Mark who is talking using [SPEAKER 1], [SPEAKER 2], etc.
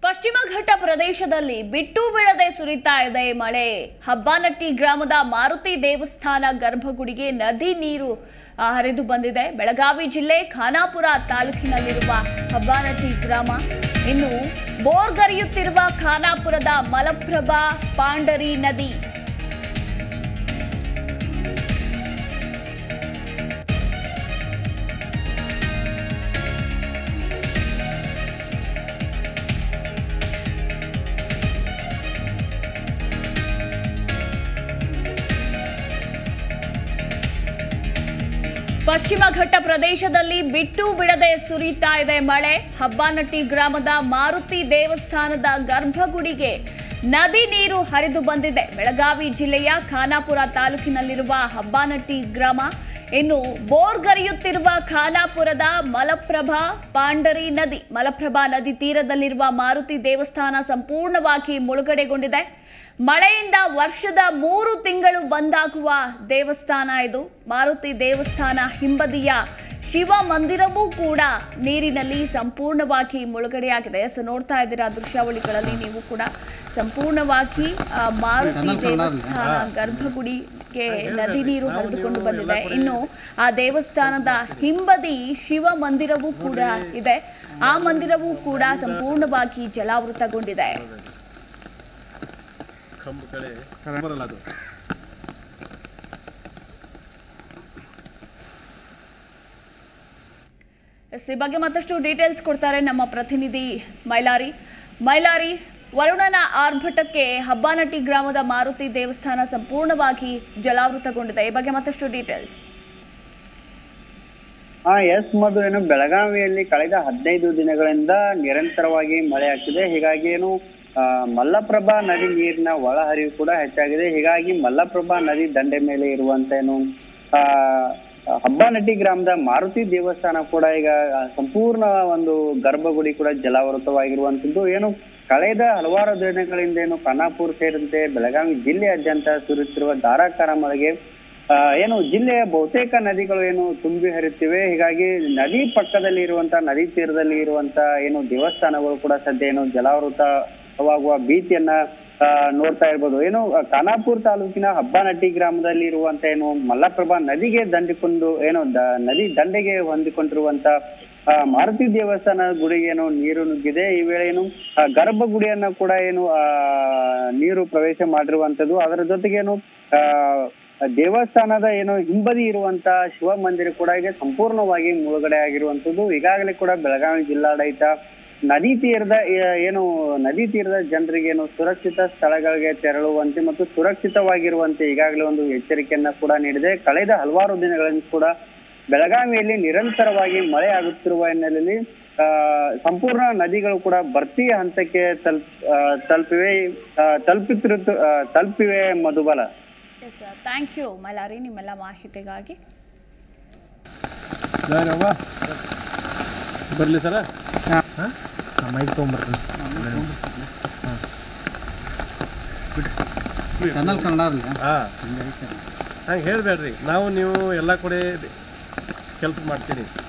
[SPEAKER 1] ಪಶ್ಚಿಮ ಘಟ್ಟ ಪ್ರದೇಶದಲ್ಲಿ ಬಿಟ್ಟು ಬಿಡದೆ ಸುರಿತಾ ಇದೆ ಮಳೆ ಹಬ್ಬನಟ್ಟಿ ಗ್ರಾಮದ ಮಾರುತಿ ದೇವಸ್ಥಾನ ಗರ್ಭಗುಡಿಗೆ ನದಿ ನೀರು ಆ, ಹರಿದು ಬಂದಿದೆ ಬೆಳಗಾವಿ ಜಿಲ್ಲೆ ಖಾನಾಪುರ ತಾಲೂಕಿನಲ್ಲಿರುವ ಹಬ್ಬನಟ್ಟಿ ಗ್ರಾಮ ಇನ್ನು ಬೋರ್ಗರಿಯುತ್ತಿರುವ ಖಾನಾಪುರದ ಮಲಪ್ರಭಾ ಪಾಂಡರಿ ನದಿ ಪಶ್ಚಿಮ ಘಟ್ಟ ಪ್ರದೇಶದಲ್ಲಿ ಬಿಟ್ಟು ಬಿಡದೆ ಸುರಿತಾ ಇದೆ ಮಳೆ ಹಬ್ಬನಟ್ಟಿ ಗ್ರಾಮದ ಮಾರುತಿ ದೇವಸ್ಥಾನದ ಗರ್ಭಗುಡಿಗೆ ನದಿ ನೀರು ಹರಿದು ಬಂದಿದೆ ಬೆಳಗಾವಿ ಜಿಲ್ಲೆಯ ಖಾನಾಪುರ ತಾಲೂಕಿನಲ್ಲಿರುವ ಹಬ್ಬನಟ್ಟಿ ಗ್ರಾಮ ಇನ್ನು ಬೋರ್ಗರಿಯುತ್ತಿರುವ ಖಾನಾಪುರದ ಮಲಪ್ರಭಾ ಪಾಂಡರಿ ನದಿ ಮಲಪ್ರಭಾ ನದಿ ತೀರದಲ್ಲಿರುವ ಮಾರುತಿ ದೇವಸ್ಥಾನ ಸಂಪೂರ್ಣವಾಗಿ ಮುಳುಗಡೆಗೊಂಡಿದೆ ಮಳೆಯಿಂದ ವರ್ಷದ ಮೂರು ತಿಂಗಳು ಬಂದಾಗುವ ದೇವಸ್ಥಾನ ಇದು ಮಾರುತಿ ದೇವಸ್ಥಾನ ಹಿಂಬದಿಯ ಶಿವ ಮಂದಿರವೂ ಕೂಡ ನೀರಿನಲ್ಲಿ ಸಂಪೂರ್ಣವಾಗಿ ಮುಳುಗಡೆಯಾಗಿದೆ ಸೊ ನೋಡ್ತಾ ಇದ್ದೀರಾ ದೃಶ್ಯಾವಳಿಗಳಲ್ಲಿ ನೀವು ಕೂಡ ಸಂಪೂರ್ಣವಾಗಿ ಆ, ಮಾರುತಿ ದೇವಸ್ಥಾನ ಗರ್ಭಗುಡಿಗೆ ನದಿ ನೀರು ಹರಿದುಕೊಂಡು ಬಂದಿದೆ ಇನ್ನು ಆ ದೇವಸ್ಥಾನದ ಹಿಂಬದಿ ಶಿವ ಮಂದಿರವೂ ಕೂಡ ಇದೆ ಆ ಮಂದಿರವೂ ಕೂಡ ಸಂಪೂರ್ಣವಾಗಿ ಜಲಾವೃತಗೊಂಡಿದೆ
[SPEAKER 2] ಕಂಬ ಕಡೆ ಬರಲ್ಲ ಅದು
[SPEAKER 1] ಎಸ್, ಈ ಬಗ್ಗೆ ಮತ್ತಷ್ಟು ಡೀಟೇಲ್ಸ್ ಕೊಡ್ತಾರೆ ನಮ್ಮ ಪ್ರತಿನಿಧಿ ಮೈಲಾರಿ ಮೈಲಾರಿ ವರುಣನ ಆರ್ಭಟಕ್ಕೆ ಹಬ್ಬನಟ್ಟಿ ಗ್ರಾಮದ ಮಾರುತಿ ದೇವಸ್ಥಾನ ಸಂಪೂರ್ಣವಾಗಿ ಜಲಾವೃತಗೊಂಡಿದೆ ಈ ಬಗ್ಗೆ ಮತ್ತಷ್ಟು ಡೀಟೇಲ್ಸ್
[SPEAKER 3] ಹಾ ಎಸ್ ಮಧು ಏನು ಬೆಳಗಾವಿಯಲ್ಲಿ ಕಳೆದ ಹದಿನೈದು ದಿನಗಳಿಂದ ನಿರಂತರವಾಗಿ ಮಳೆ ಆಗ್ತಿದೆ ಹೀಗಾಗಿ ಏನು ಆ, ಮಲ್ಲಪ್ರಭಾ ನದಿ ನೀರಿನ ಒಳಹರಿವು ಕೂಡ ಹೆಚ್ಚಾಗಿದೆ ಹೀಗಾಗಿ ಮಲ್ಲಪ್ರಭಾ ನದಿ ದಂಡೆ ಮೇಲೆ ಇರುವಂತ ಏನು ಆ ಹಬ್ಬನಟ್ಟಿ ಗ್ರಾಮದ ಮಾರುತಿ ದೇವಸ್ಥಾನ ಕೂಡ ಈಗ ಆ, ಸಂಪೂರ್ಣ ಒಂದು ಗರ್ಭಗುಡಿ ಕೂಡ ಜಲಾವೃತವಾಗಿರುವಂತದ್ದು ಏನು ಕಳೆದ ಹಲವಾರು ದಿನಗಳಿಂದ ಏನು ಖಾನಾಪುರ ಸೇರಿದಂತೆ ಬೆಳಗಾವಿ ಜಿಲ್ಲೆಯಾದ್ಯಂತ ಸುರಿಯುತ್ತಿರುವ ಧಾರಾಕಾರ ಮಳೆಗೆ ಆ, ಏನು ಜಿಲ್ಲೆಯ ಬಹುತೇಕ ನದಿಗಳು ಏನು ತುಂಬಿ ಹರಿಯುತ್ತಿವೆ ಹೀಗಾಗಿ ನದಿ ಪಕ್ಕದಲ್ಲಿ ಇರುವಂತ ನದಿ ತೀರದಲ್ಲಿ ಇರುವಂತ ಏನು ದೇವಸ್ಥಾನಗಳು ಕೂಡ ಸದ್ಯ ಏನು ಜಲಾವೃತವಾಗುವ ಭೀತಿಯನ್ನ ಆ, ನೋಡ್ತಾ ಇರ್ಬೋದು ಏನು ಆ, ಖಾನಾಪುರ ತಾಲೂಕಿನ ಹಬ್ಬನಟ್ಟಿ ಗ್ರಾಮದಲ್ಲಿ ಇರುವಂತ ಏನು ಮಲ್ಲಪ್ರಭಾ ನದಿಗೆ ದಂಡಿಕೊಂಡು ಏನು ದ- ನದಿ ದಂಡೆಗೆ ಹೊಂದಿಕೊಂಡಿರುವಂತ ಆ, ಮಾರುತಿ ದೇವಸ್ಥಾನ ಗುಡಿಗೆ ಏನು ನೀರು ನುಗ್ಗಿದೆ ಈ ವೇಳೆ ಏನು ಆ, ಗರ್ಭಗುಡಿಯನ್ನ ಕೂಡ ಏನು ಆ ನೀರು ಪ್ರವೇಶ ಮಾಡಿರುವಂತದ್ದು ಅದರ ಜೊತೆಗೆ ಏನು ಆ ದೇವಸ್ಥಾನದ ಏನು ಹಿಂಬದಿ ಇರುವಂತ ಶಿವ ಮಂದಿರ ಕೂಡ ಈಗ ಸಂಪೂರ್ಣವಾಗಿ ಮುಳುಗಡೆ ಆಗಿರುವಂತದ್ದು ಈಗಾಗಲೇ ಕೂಡ ಬೆಳಗಾವಿ ಜಿಲ್ಲಾಡಳಿತ ನದಿ ತೀರದ ಏ- ಏನು ನದಿ ತೀರದ ಜನರಿಗೆ ಏನು ಸುರಕ್ಷಿತ ಸ್ಥಳಗಳಿಗೆ ತೆರಳುವಂತೆ ಮತ್ತು ಸುರಕ್ಷಿತವಾಗಿರುವಂತೆ ಈಗಾಗಲೇ ಒಂದು ಎಚ್ಚರಿಕೆಯನ್ನ ಕೂಡ ನೀಡಿದೆ ಕಳೆದ ಹಲವಾರು ದಿನಗಳಿಂದ ಕೂಡ ಬೆಳಗಾವಿಯಲ್ಲಿ ನಿರಂತರವಾಗಿ ಮಳೆ ಆಗುತ್ತಿರುವ ಹಿನ್ನೆಲೆಯಲ್ಲಿ ಆ, ಸಂಪೂರ್ಣ ನದಿಗಳು ಕೂಡ ಭರ್ತಿ ಹಂತಕ್ಕೆ ತಲುಪ್ ಆ, ತಲುಪಿವೆ ಆ, ತಲುಪುತ್ತಿರು ಆ, ತಲುಪಿವೆ Madhubala
[SPEAKER 1] yes thank you Mailari ನಿಮ್ಮೆಲ್ಲ ಮಾಹಿತಿಗಾಗಿ
[SPEAKER 2] ಯಾರವ್ವ ಬರಲಿ ಸರ
[SPEAKER 4] ಮೈಕ್ ತೊಗೊಂಬರ್ತೀನಿ ಚಾನಲ್ ಕನ್ನಡ ಅಲ್ಲ
[SPEAKER 2] ಹಾಂ ಹಂಗೆ ಹೇಳಬೇಡ್ರಿ ನಾವು ನೀವು ಎಲ್ಲ ಕಡೆ ಕೆಲಸ ಮಾಡ್ತೀನಿ